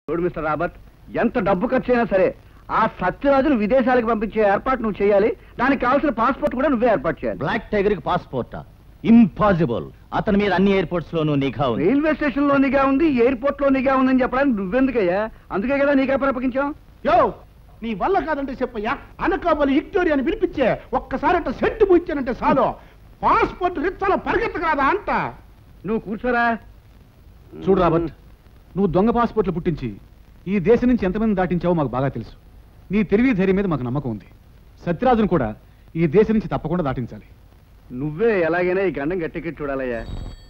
చూడు mister Robert ఎంత డబ్బు ఖర్చు అయినా సరే ఆ సత్యరాజును విదేశాలకు పంపించే ఏర్పాటు నువ్వు చేయాలి దానికి కావాల్సిన పాస్పోర్ట్ కూడా నువ్వే ఏర్పాటు చేయాలి బ్లాక్ టైగర్ కి పాస్పోర్టా ఇంపాసిబుల్ అతని మీద అన్ని ఎయిర్పోర్ట్స్ లోనూ నిఘా ఉంది రైల్వే స్టేషన్ లో నిఘా ఉంది ఎయిర్పోర్ట్ లో నిఘా ఉందని చెప్పడానికి నువ్వెందుకయ్యా అందుకే కదా నీకే అప్పగించాం యో నీ వల్ల కాదంటే చెప్పయ్యా అనకాపల్లి విక్టోరియాని పిలిపించే ఒక్కసారి అట్ట సెట్టు ముచ్చానంటే చాలు పాస్పోర్ట్ రిచ్చాలో పరిగెత్తగలదా అంట నువ్వు కూర్చోరా చూడు రాబర్ట్ నువ్వు దొంగ పాస్పోర్ట్లు పుట్టించి ఈ దేశం నుంచి ఎంతమంది దాటించావో మాకు బాగా తెలుసు నీ తెలివి ధైర్యం మీద మాకు నమ్మకం ఉంది సత్యరాజును కూడా ఈ దేశం నుంచి తప్పకుండా దాటించాలి నువ్వే ఎలాగైనా ఈ గండం గట్టెక్కి చూడాలయ్యా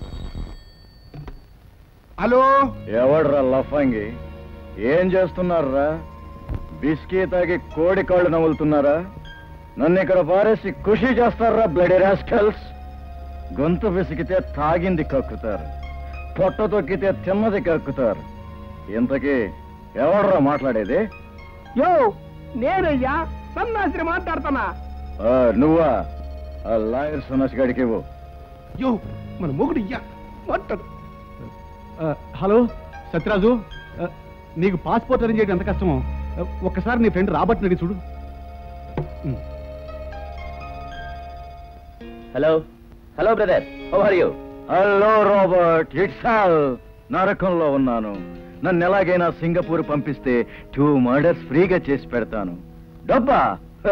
హలో ఎవడ్రా లఫంగి ఏం చేస్తున్నారా బిస్కీ తాగి కోడి కాళ్ళు నవ్వులుతున్నారా నన్ను ఇక్కడ పారేసి ఖుషి చేస్తారా బ్లడీ రాస్కల్స్ గొంతు విసిగితే తాగింది కక్కుతారు పొట్ట తొక్కితే తిన్నది కక్కుతారు ఇంతకీ ఎవడ్రా మాట్లాడేది యో నేనయ్యా సన్నాసిని మాట్లాడుతున్నా ఆ, నువ్వా ఆ లాయర్ సన్నాసి గడికి ఇవ్వు యో మన మొగుడు ఇయ్యా మాట్లాడు ఆ, హలో సత్యరాజు ఆ, నీకు పాస్పోర్ట్ అరేంజ్ చేయడం ఎంత కష్టమో ఆ, ఒక్కసారి నీ ఫ్రెండ్ రాబర్ట్ని అడిగి చూడు um. Hello hello brother how are you hello Robert it's all నరకంలో ఉన్నాను నన్ను ఎలాగైనా సింగపూర్ పంపిస్తే టూ మర్డర్స్ ఫ్రీగా చేసి పెడతాను డబ్బా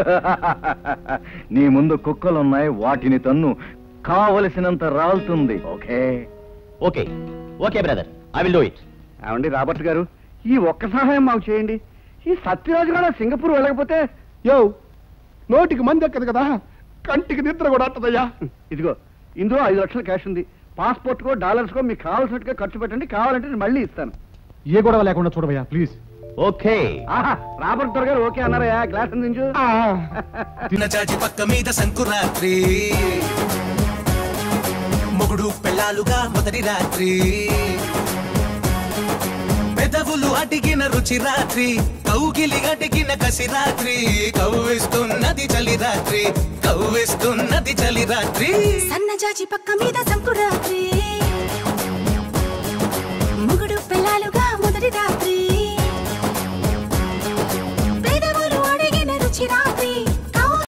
నీ ముందు కుక్కలున్నాయి వాటిని తన్ను కావలసినంత రాలుతుంది okay okay okay brother I will do it ఏమండి రాబర్ట్ గారు ఈ ఒక్క సహాయం మాకు చేయండి ఈ సత్యరాజు కూడా సింగపూర్ వెళ్ళకపోతే యో నోటికి మంది ఎక్కదు కదా కంటికి నిద్ర కూడా అట్టదయ్యా ఇదిగో ఇందులో ఐదు లక్షల క్యాష్ ఉంది పాస్పోర్ట్ కో డాలర్స్ కో మీకు కావాల్సినట్టుగా ఖర్చు పెట్టండి కావాలంటే నేను మళ్ళీ ఇస్తాను ఏ గొడవ లేకుండా చూడవయ్యా ప్లీజ్ ఓకే ఆహా రాబర్ట్ దొర గారు ఓకే అన్నారయ్యా గ్లాస్ అందించు చాచి పక్క మీద సంకురాత్రి మొగుడు పెళ్ళాలుగా మొదటి రాత్రి పెదవులు అడిగిన రుచి రాత్రి కౌగిలి అడిగిన కసి రాత్రి కవ్విస్తున్నది చలి రాత్రి కవ్విస్తున్నది చలి రాత్రి సన్నజాజి పక్క మీద సంకురాత్రి